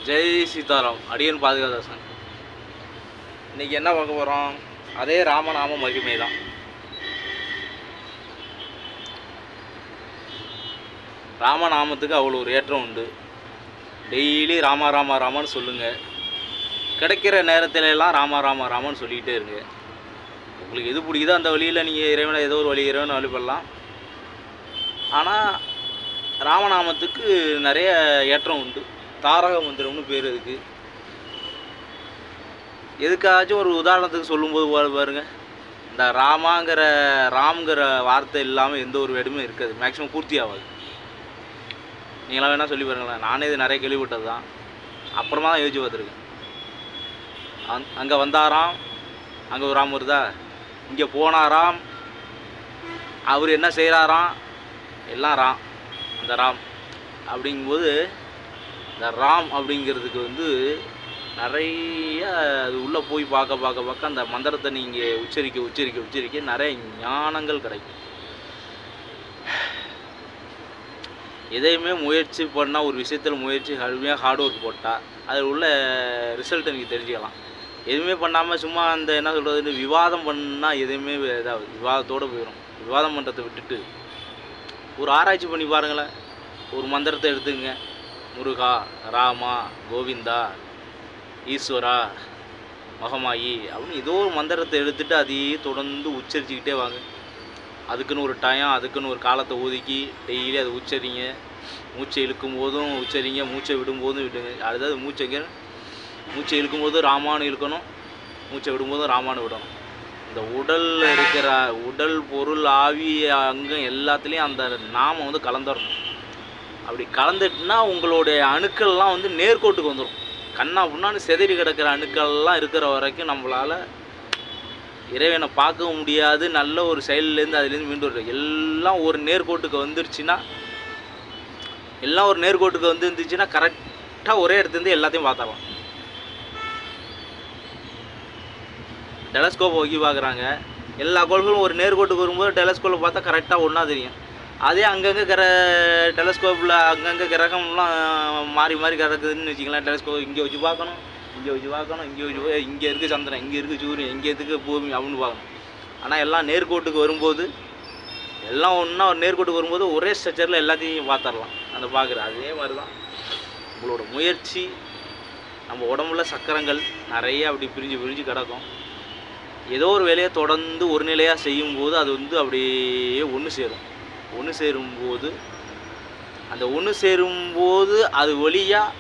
ஜெய் சீதாராம் அடியன் பாதுகாதாசன் இன்னைக்கு என்ன பார்க்க போகிறோம் அதே ராமநாம மகிமை தான் ராமநாமத்துக்கு அவ்வளோ ஒரு ஏற்றம் உண்டு டெய்லி ராமா ராமா ராமான்னு சொல்லுங்கள் கிடைக்கிற நேரத்துல எல்லாம் ராமா ராமா ராமான்னு சொல்லிக்கிட்டே இருங்க உங்களுக்கு எது பிடிக்குதோ அந்த வழியில் நீங்கள் இறைவனை ஏதோ ஒரு வழி இறைவனை வழிபடலாம் ஆனால் ராமநாமத்துக்கு நிறைய ஏற்றம் உண்டு தாரக மந்திரம்னு பேர் இருக்கு எதுக்காச்சும் ஒரு உதாரணத்துக்கு சொல்லும்போது பா- பாருங்க இந்த ராமாங்கிற ராம்ங்கிற வார்த்தை இல்லாமல் எந்த ஒரு வேடுமே இருக்காது மேக்ஸிமம் பூர்த்தி ஆகாது நீங்களாம் வேணால் சொல்லி பாருங்களேன் நானே இது நிறைய கேள்விப்பட்டது தான் அப்புறமா தான் யோசிச்சு பார்த்துருக்கேன் அங் அங்கே வந்தாராம் அங்கே ஒரு ராம் வருதா இங்கே போனாராம் அவர் என்ன செய்கிறாராம் எல்லாம் ராம் அந்த ராம் அப்படிங்கும்போது இந்த ராம் அப்படிங்கிறதுக்கு வந்து நிறைய அது உள்ளே போய் பார்க்க பார்க்க பார்க்க அந்த மந்திரத்தை நீங்கள் உச்சரிக்க உச்சரிக்க உச்சரிக்க நிறைய ஞானங்கள் கிடைக்கும் எதையுமே முயற்சி பண்ணால் ஒரு விஷயத்தில் முயற்சி கடுமையாக ஹார்ட் ஒர்க் போட்டால் அதில் உள்ள ரிசல்ட்டை நீங்கள் தெரிஞ்சுக்கலாம் எதுவுமே பண்ணாமல் சும்மா அந்த என்ன சொல்கிறது விவாதம் பண்ணால் எதுவுமே இதாகுது விவாதத்தோடு போயிடும் விவாதம் பண்ணுறதை விட்டுட்டு ஒரு ஆராய்ச்சி பண்ணி பாருங்களேன் ஒரு மந்திரத்தை எடுத்துங்க முருகா ராமா கோவிந்தா ஈஸ்வரா மகமாயி அப்படின்னு ஏதோ ஒரு மந்திரத்தை எடுத்துட்டு அதையே தொடர்ந்து உச்சரிச்சுக்கிட்டே வாங்க அதுக்குன்னு ஒரு டயம் அதுக்குன்னு ஒரு காலத்தை ஒதுக்கி டெய்லி அதை உச்சரிங்க மூச்சை இழுக்கும் போதும் உச்சரிங்க மூச்சை விடும்போதும் விடுங்க அதாவது மூச்சைங்க மூச்சை இழுக்கும் போது ராமானு இழுக்கணும் மூச்சை விடும்போதும் ராமானு விடணும் இந்த உடலில் இருக்கிற உடல் பொருள் ஆவி அங்கம் எல்லாத்துலேயும் அந்த நாமம் வந்து கலந்துடணும் அப்படி கலந்துட்டுனா உங்களுடைய அணுக்கள்லாம் வந்து நேர்கோட்டுக்கு வந்துடும் கண்ணா முன்னாடி செதறி கிடக்கிற அணுக்கள்லாம் இருக்கிற வரைக்கும் நம்மளால் இறைவனை பார்க்கவும் முடியாது நல்ல ஒரு செயல்லேருந்து அதுலேருந்து மீண்டு வரும் எல்லாம் ஒரு நேர்கோட்டுக்கு வந்துருச்சுன்னா எல்லாம் ஒரு நேர்கோட்டுக்கு வந்து இருந்துச்சுன்னா கரெக்டாக ஒரே இடத்துலேருந்து எல்லாத்தையும் பார்த்துடலாம் டெலஸ்கோப் வைக்கி பார்க்குறாங்க எல்லா கோள்களும் ஒரு நேர்கோட்டுக்கு வரும்போது டெலஸ்கோப்பில் பார்த்தா கரெக்டாக ஒன்றா தெரியும் அதே அங்கங்கே கிர டெலஸ்கோப்பில் அங்கங்கே கிரகம்லாம் மாறி மாறி கிடக்குதுன்னு வச்சுக்கலாம் டெலஸ்கோப் இங்கே வச்சு பார்க்கணும் இங்கே வச்சு பார்க்கணும் இங்கே வச்சு பா- இங்கே இருக்குது சந்திரன் இங்கே இருக்குது சூரியன் இங்கே இருக்குது பூமி அப்படின்னு பார்க்கணும் ஆனால் எல்லாம் நேர்கோட்டுக்கு வரும்போது எல்லாம் ஒன்றா ஒரு நேர்கோட்டுக்கு வரும்போது ஒரே ஸ்ட்ரக்சரில் எல்லாத்தையும் பார்த்துடலாம் அந்த பார்க்குற அதே மாதிரி தான் உங்களோட முயற்சி நம்ம உடம்புல சக்கரங்கள் நிறைய அப்படி பிரிஞ்சு பிரிஞ்சு கிடக்கும் ஏதோ ஒரு வேலையை தொடர்ந்து ஒரு நிலையாக செய்யும்போது அது வந்து அப்படியே ஒன்று சேரும் ஒன்று சேரும்போது அந்த ஒன்று சேரும்போது அது வழியாக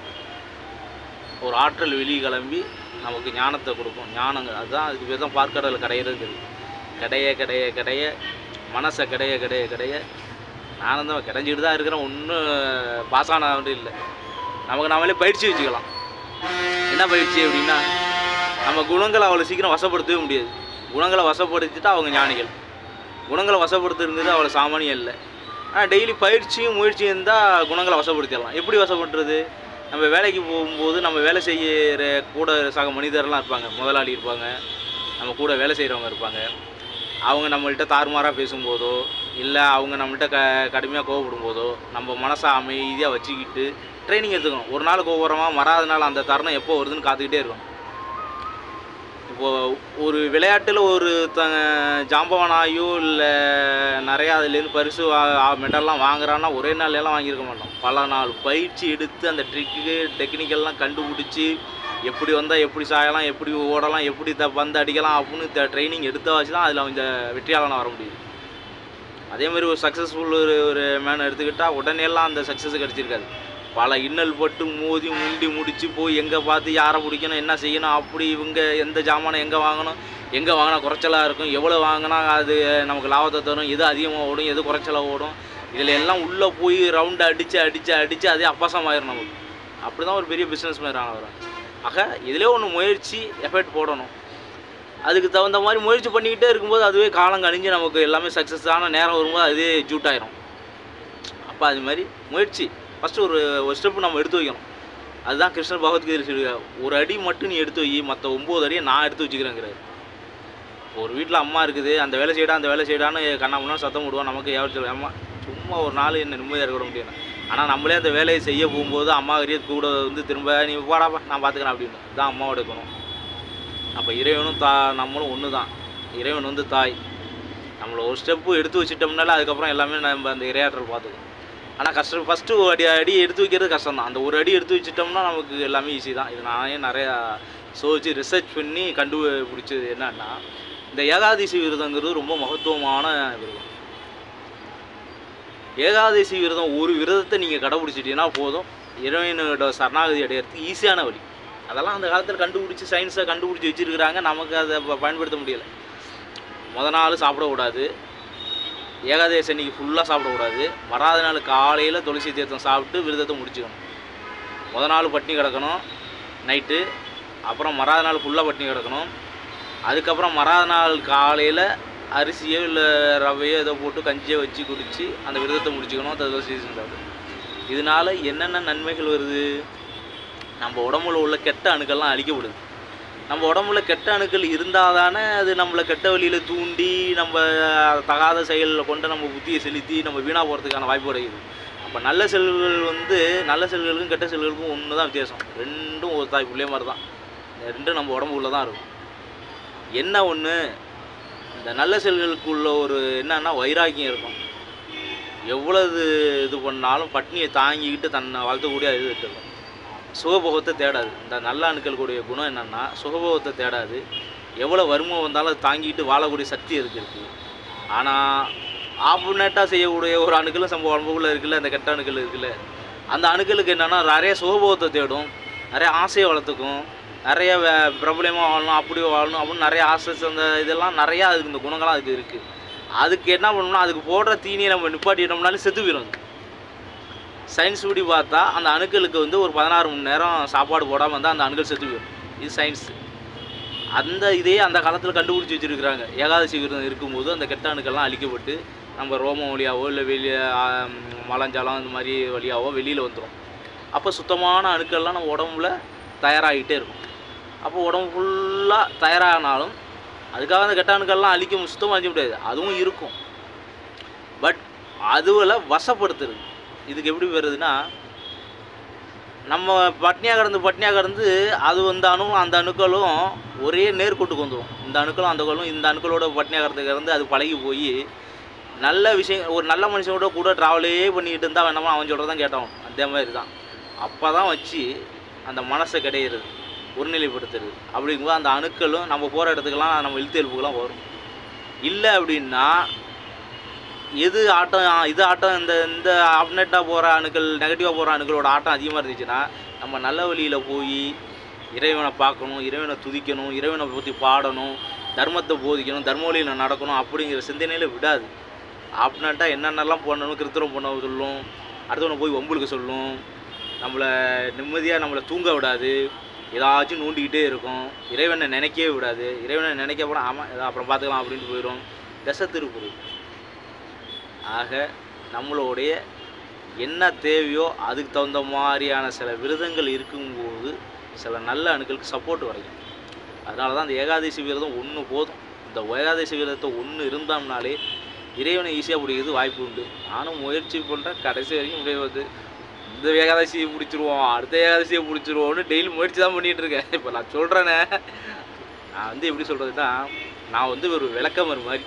ஒரு ஆற்றல் வெளியே கிளம்பி நமக்கு ஞானத்தை கொடுக்கும் ஞானங்கள் அதுதான் அதுக்கு பேர் தான் பார்க்கடல் கடையிறது கடைய கடைய கடைய மனசை கடைய கடைய கடைய நானும் தான் கிடைஞ்சிட்டு தான் இருக்கிறேன் ஒன்றும் பாஸ் ஆன இல்லை நமக்கு நாமளே பயிற்சி வச்சுக்கலாம் என்ன பயிற்சி அப்படின்னா நம்ம குணங்களை அவ்வளோ சீக்கிரம் வசப்படுத்தவே முடியாது குணங்களை வசப்படுத்திட்டா அவங்க ஞானிகள் குணங்களை வசப்படுத்துறது அவ்வளோ சாமானியம் இல்லை ஆனால் டெய்லி பயிற்சியும் முயற்சியும் இருந்தால் குணங்களை வசப்படுத்திடலாம் எப்படி வசப்படுறது நம்ம வேலைக்கு போகும்போது நம்ம வேலை செய்கிற கூட சக மனிதர்லாம் இருப்பாங்க முதலாளி இருப்பாங்க நம்ம கூட வேலை செய்கிறவங்க இருப்பாங்க அவங்க நம்மள்கிட்ட தாறுமாறாக பேசும்போதோ இல்லை அவங்க நம்மள்கிட்ட க கடுமையாக கோவப்படும் போதோ நம்ம மனசை அமைதியாக வச்சுக்கிட்டு ட்ரைனிங் எடுத்துக்கணும் ஒரு நாள் கோபுரமாக மறாத நாள் அந்த தருணம் எப்போ வருதுன்னு காத்துக்கிட்டே இருக்கணும் இப்போது ஒரு விளையாட்டில் ஒரு த ஜாம்பவானாயோ இல்லை நிறையா அதுலேருந்து பரிசு வா மெடல்லாம் வாங்குறான்னா ஒரே நாள்ல எல்லாம் வாங்கியிருக்க மாட்டோம் பல நாள் பயிற்சி எடுத்து அந்த ட்ரிக்கு டெக்னிக்கெல்லாம் கண்டுபிடிச்சி எப்படி வந்தால் எப்படி சாயலாம் எப்படி ஓடலாம் எப்படி த பந்து அடிக்கலாம் அப்படின்னு ட்ரைனிங் எடுத்த வச்சு தான் அதில் அவங்க வெற்றியாளனாக வர முடியுது அதே மாதிரி ஒரு சக்ஸஸ்ஃபுல் ஒரு ஒரு மேன் எடுத்துக்கிட்டால் உடனே எல்லாம் அந்த சக்ஸஸ் கிடச்சிருக்காது பல இன்னல் பட்டு மோதி முண்டி முடிச்சு போய் எங்கே பார்த்து யாரை பிடிக்கணும் என்ன செய்யணும் அப்படி இவங்க எந்த ஜாமானை எங்கே வாங்கணும் எங்கே வாங்கினா குறைச்சலாக இருக்கும் எவ்வளோ வாங்கினா அது நமக்கு லாபத்தை தரும் எது அதிகமாக ஓடும் எது குறைச்சலாக ஓடும் இதில் எல்லாம் உள்ளே போய் ரவுண்டு அடித்து அடித்து அடித்து அதே அப்பசம் ஆயிரும் நமக்கு அப்படி தான் ஒரு பெரிய பிஸ்னஸ் மேன் ஆகிறோம் ஆக இதிலே ஒன்று முயற்சி எஃபர்ட் போடணும் அதுக்கு தகுந்த மாதிரி முயற்சி பண்ணிக்கிட்டே இருக்கும்போது அதுவே காலம் கழிஞ்சு நமக்கு எல்லாமே சக்ஸஸான நேரம் வரும்போது அதுவே ஜூட் ஆயிரும் அப்போ அது மாதிரி முயற்சி ஃபஸ்ட்டு ஒரு ஒரு ஸ்டெப் நம்ம எடுத்து வைக்கணும் அதுதான் கிருஷ்ணர் பகவத்கீதை சொல்லுவார் ஒரு அடி மட்டும் நீ எடுத்து வை மற்ற ஒம்பது அடியை நான் எடுத்து வச்சுக்கிறேங்கிறாரு ஒரு வீட்டில் அம்மா இருக்குது அந்த வேலை செய்யடா அந்த வேலை செய்யடான்னு கண்ணா முன்னா சத்தம் விடுவோம் நமக்கு யாரும் அம்மா சும்மா ஒரு நாள் என்ன நிம்மதியாக இருக்க விட முடியும் ஆனால் நம்மளே அந்த வேலையை செய்ய போகும்போது அம்மா கறிய கூட வந்து திரும்ப நீ போடாப்பா நான் பார்த்துக்கிறேன் அப்படின்னு இதுதான் அம்மாவோட குணம் அப்போ இறைவனும் தா நம்மளும் ஒன்று தான் இறைவன் வந்து தாய் நம்மளை ஒரு ஸ்டெப்பு எடுத்து வச்சிட்டோம்னால அதுக்கப்புறம் எல்லாமே நம்ம அந்த இரையாற்றல் பார்த்துக்கணும் ஆனால் கஷ்டம் ஃபஸ்ட்டு ஒரு அடி அடி எடுத்து வைக்கிறது கஷ்டம் தான் அந்த ஒரு அடி எடுத்து வச்சிட்டோம்னா நமக்கு எல்லாமே ஈஸி தான் இது நானே நிறையா சோதிச்சு ரிசர்ச் பண்ணி கண்டுபிடிச்சது என்னன்னா இந்த ஏகாதசி விரதங்கிறது ரொம்ப மகத்துவமான விரதம் ஏகாதசி விரதம் ஒரு விரதத்தை நீங்கள் கடைபிடிச்சிட்டீங்கன்னா போதும் இறைவனோட சரணாகதி அடையிறதுக்கு ஈஸியான வழி அதெல்லாம் அந்த காலத்தில் கண்டுபிடிச்சி சயின்ஸை கண்டுபிடிச்சி வச்சுருக்கிறாங்க நமக்கு அதை ப- பயன்படுத்த முடியலை முத நாள் சாப்பிடக்கூடாது ஏகாதசி அன்னைக்கு ஃபுல்லாக சாப்பிடக்கூடாது வராத நாள் காலையில் துளசி தீர்த்தம் சாப்பிட்டு விரதத்தை முடிச்சுக்கணும் முத நாள் பட்டினி கிடக்கணும் நைட்டு அப்புறம் மறாத நாள் ஃபுல்லாக பட்டினி கிடக்கணும் அதுக்கப்புறம் மறாத நாள் காலையில் அரிசியோ இல்லை ரவையோ ஏதோ போட்டு கஞ்சியை வச்சு குடித்து அந்த விரதத்தை முடிச்சுக்கணும் அந்த துளசி தீர்த்தம் சாப்பிட்டு இதனால என்னென்ன நன்மைகள் வருது நம்ம உடம்புல உள்ள கெட்ட அணுக்கள்லாம் அழிக்கப்படுது நம்ம உடம்புல கெட்ட அணுக்கள் இருந்தால் தானே அது நம்மளை கெட்ட வழியில் தூண்டி நம்ம தகாத செயலில் கொண்டு நம்ம புத்தியை செலுத்தி நம்ம வீணாக போகிறதுக்கான வாய்ப்பு கிடைக்குது அப்போ நல்ல செல்கள் வந்து நல்ல செல்களுக்கும் கெட்ட செல்களுக்கும் ஒன்று தான் வித்தியாசம் ரெண்டும் ஒரு தாய் பிள்ளைய மாதிரி தான் இந்த ரெண்டும் நம்ம உடம்புக்குள்ளே தான் இருக்கும் என்ன ஒன்று இந்த நல்ல செல்களுக்குள்ள ஒரு என்னன்னா வைராக்கியம் இருக்கும் எவ்வளவு இது பண்ணாலும் பட்னியை தாங்கிக்கிட்டு தன்னை வளர்த்தக்கூடிய இது இருக்கும் சுகபோகத்தை தேடாது இந்த நல்ல அணுக்களுடைய குணம் என்னென்னா சுகபோகத்தை தேடாது எவ்வளோ வறுமை வந்தாலும் அது தாங்கிட்டு வாழக்கூடிய சக்தி அதுக்கு இருக்குது ஆனால் ஆப்போனேட்டாக செய்யக்கூடிய ஒரு அணுக்களும் நம்ம உடம்புக்குள்ளே இருக்குல்ல அந்த கெட்ட அணுக்கள் இருக்குல்ல அந்த அணுக்களுக்கு என்னென்னா நிறைய சுகபோகத்தை தேடும் நிறைய ஆசையை வளர்த்துக்கும் நிறைய வே- பிரபலமாக வாழணும் அப்படி வாழணும் அப்படின்னு நிறைய ஆசை அந்த இதெல்லாம் நிறையா அதுக்கு இந்த குணங்கள்லாம் அதுக்கு இருக்குது அதுக்கு என்ன பண்ணணும்னா அதுக்கு போடுற தீனியை நம்ம நிப்பாட்டிட்டோம்னாலே செத்து போயிடும் அது. சயின்ஸ் படி பார்த்தா அந்த அணுக்களுக்கு வந்து ஒரு பதினாறு மணி நேரம் சாப்பாடு போடாமல் இருந்தால் அந்த அணுக்கள் செத்து போயிடும் இது சயின்ஸ் அந்த இதையே அந்த காலத்தில் கண்டுபிடிச்சி வச்சுருக்கிறாங்க ஏகாதசி விரதம் இருக்கும்போது அந்த கெட்ட அணுக்கள்லாம் அழிக்கப்பட்டு நம்ம ரோமம் வழியாவோ இல்லை வெளியே மலஞ்சாலம் இந்த மாதிரி வழியாவோ வெளியில் வந்துடும் அப்போ சுத்தமான அணுக்கள்லாம் நம்ம உடம்புல தயாராகிட்டே இருக்கும் அப்போ உடம்பு ஃபுல்லாக தயாராகினாலும் அதுக்காக அந்த கெட்ட அணுக்கள்லாம் அழிக்க சுத்தமாக அழிக்க முடியாது அதுவும் இருக்கும் பட் அதுவில் வசப்படுத்துறது இதுக்கு எப்படி வருதுன்னா நம்ம பட்னியாக கிடந்து பட்னியாக கிடந்து அது வந்து அணு அந்த அணுக்களும் ஒரே நேர்கோட்டுக்கு வந்துடும் இந்த அணுக்களும் அந்த அணுக்களும் இந்த அணுக்களோட பட்னியாக கிடந்து கிடந்து அது பழகி போய் நல்ல விஷயம் ஒரு நல்ல மனுஷனோட கூட ட்ராவலே பண்ணிக்கிட்டு இருந்தால் வேணாமா அவன் சொல்கிறதான் கேட்டான் அதே மாதிரி தான் அப்போ தான் வச்சு அந்த மனசை கிடையிறது ஒருநிலைப்படுத்துறது அப்படிங்கும்போது அந்த அணுக்களும் நம்ம போகிற இடத்துக்கெல்லாம் நம்ம இழுத்து எழுப்புக்கெல்லாம் வரும் இல்லை அப்படின்னா எது ஆட்டம் இது ஆட்டம் இந்த இந்த ஆப்னெட்டாக போகிற அணுக்கள் நெகட்டிவாக போகிற அணுக்களோட ஆட்டம் அதிகமாக இருந்துச்சுன்னா நம்ம நல்ல வழியில் போய் இறைவனை பார்க்கணும் இறைவனை துதிக்கணும் இறைவனை பற்றி பாடணும் தர்மத்தை போதிக்கணும் தர்ம வழியில் நடக்கணும் அப்படிங்கிற சிந்தனையில் விடாது ஆப்னெட்டாக என்னென்னலாம் பண்ணணும் கிருத்திரம் பண்ண சொல்லும் அடுத்தவனை போய் வம்புழுக்க சொல்லும் நம்மளை நிம்மதியாக நம்மளை தூங்க விடாது ஏதாச்சும் நோண்டிக்கிட்டே இருக்கும் இறைவனை நினைக்கவே விடாது இறைவனை நினைக்க போட ஆமாம் ஏதோ அப்புறம் பார்த்துக்கலாம் அப்படின்ட்டு போயிடும் திசை திருப்புறது ஆக நம்மளுடைய என்ன தேவையோ அதுக்கு தகுந்த மாதிரியான சில விரதங்கள் இருக்கும்போது சில நல்ல அணுக்களுக்கு சப்போர்ட் கிடைக்கும் அதனால தான் அந்த ஏகாதசி விரதம் ஒன்று போதும் இந்த ஏகாதசி விரதத்தை ஒன்று இருந்தோம்னாலே இறைவனை ஈஸியாக பிடிக்கிறது வாய்ப்பு உண்டு நானும் முயற்சி பண்ணுறேன் கடைசி வரைக்கும் முடியாது இந்த ஏகாதசியை பிடிச்சிருவோம் அடுத்த ஏகாதசியை பிடிச்சிருவோம்னு டெய்லி முயற்சி தான் பண்ணிகிட்டு இருக்கேன் இப்போ நான் சொல்கிறேனே நான் வந்து எப்படி சொல்கிறதுன்னா நான் வந்து ஒரு விளக்கமறு மாதிரி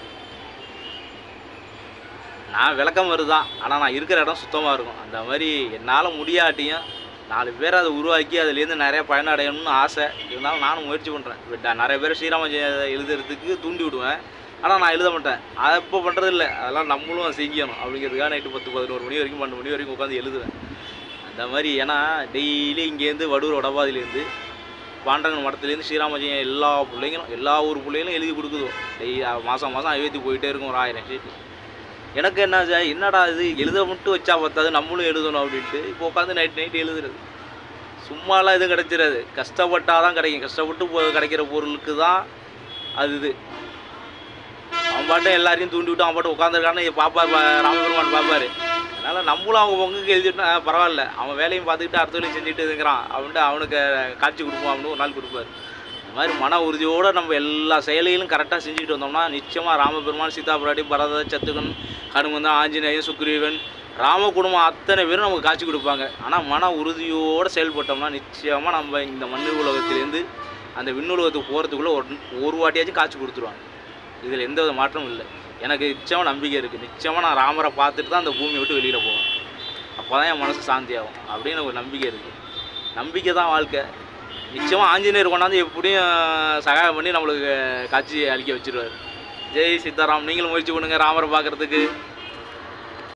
நான் விளக்கமறு தான் ஆனால் நான் இருக்கிற இடம் சுத்தமாக இருக்கும் அந்த மாதிரி என்னால் முடியாட்டியும் நாலு பேர் அதை உருவாக்கி அதுலேருந்து நிறைய பயனடையணும்னு ஆசை இருந்தாலும் நானும் முயற்சி பண்ணுறேன் நிறைய பேர் ஸ்ரீராம ஜெயம் எழுதுறதுக்கு தூண்டி விடுவேன் ஆனால் நான் எழுத மாட்டேன் அதை இப்போ பண்ணுறது இல்லை அதெல்லாம் நம்மளும் செஞ்சணும் அப்படிங்கிறதுக்காக நைட்டு பத்து பதினோரு மணி வரைக்கும் பன்னெண்டு மணி வரைக்கும் உட்காந்து எழுதுவேன் அந்த மாதிரி ஏன்னா டெய்லி இங்கேருந்து வடூர் வடபாதிலேருந்து பாண்டங்கன் மடத்துலேருந்து ஸ்ரீராமஜெயம் எல்லா பிள்ளைங்களும் எல்லா ஊர் பிள்ளைங்களும் எழுதி கொடுக்குதோ டெய்லி மாதம் மாதம் அயோத்தி போயிட்டே இருக்கும் ஒரு ஆயிரம் ஷீட்டு எனக்கு என்ன ஆச்சு, என்னடா இது எழுத மட்டும் வச்சா பத்தாது நம்மளும் எழுதணும் அப்படின்ட்டு இப்போ உட்காந்து நைட் நைட் எழுதுறது சும்மாலாம் எதுவும் கிடைச்சிடாது கஷ்டப்பட்டால் தான் கிடைக்கும் கஷ்டப்பட்டு போ- கிடைக்கிற பொருளுக்கு தான் அது இது அவன் பாட்டும் எல்லாரையும் தூண்டி விட்டு அவன் பாட்டு உட்காந்துருக்கான்னு பாப்பார் ராமபெருமான் பார்ப்பாரு அதனால் நம்மளும் அவங்க பொங்குக்கு எழுதிட்டா பரவாயில்ல அவன் வேலையும் பார்த்துக்கிட்டு அடுத்த வேலையும் செஞ்சுட்டு இருக்கிறான் அவன்ட்டு அவனுக்கு காட்சி கொடுப்போம் அப்படின்னு ஒரு நாள் கொடுப்பாரு இந்த மாதிரி மன உறுதியோடு நம்ம எல்லா செயலையும் கரெக்டாக செஞ்சுக்கிட்டு வந்தோம்னா நிச்சயமாக ராமபெருமான் சீதா பிராட்டி பரத சத்துகன் ஹனுமந்தன் ஆஞ்சநேயன் சுக்ரீவன் ராம குடும்பம் அத்தனை பேரும் நமக்கு காட்சி கொடுப்பாங்க ஆனால் மன உறுதியோடு செயல்பட்டோம்னா நிச்சயமாக நம்ம இந்த மண்ணு உலகத்திலேருந்து அந்த விண்ணுலகத்துக்கு போகிறதுக்குள்ளே ஒரு ஒரு வாட்டியாச்சும் காட்சி கொடுத்துருவாங்க இதில் எந்த வித மாற்றமும் இல்லை எனக்கு நிச்சயமாக நம்பிக்கை இருக்குது நிச்சயமாக நான் ராமரை பார்த்துட்டு தான் அந்த பூமியை விட்டு வெளியில் போவேன் அப்போ தான் என் மனசு சாந்தியாகும் அப்படின்னு ஒரு நம்பிக்கை இருக்குது நம்பிக்கை தான் வாழ்க்கை நிச்சயமாக ஆஞ்சநேயர் கொண்டாந்து எப்படியும் சகாயம் பண்ணி நம்மளுக்கு காட்சி அளிக்க வச்சிருவார் ஜெய் சீதாராம் நீங்களும் முயற்சி பண்ணுங்கள் ராமரை பார்க்குறதுக்கு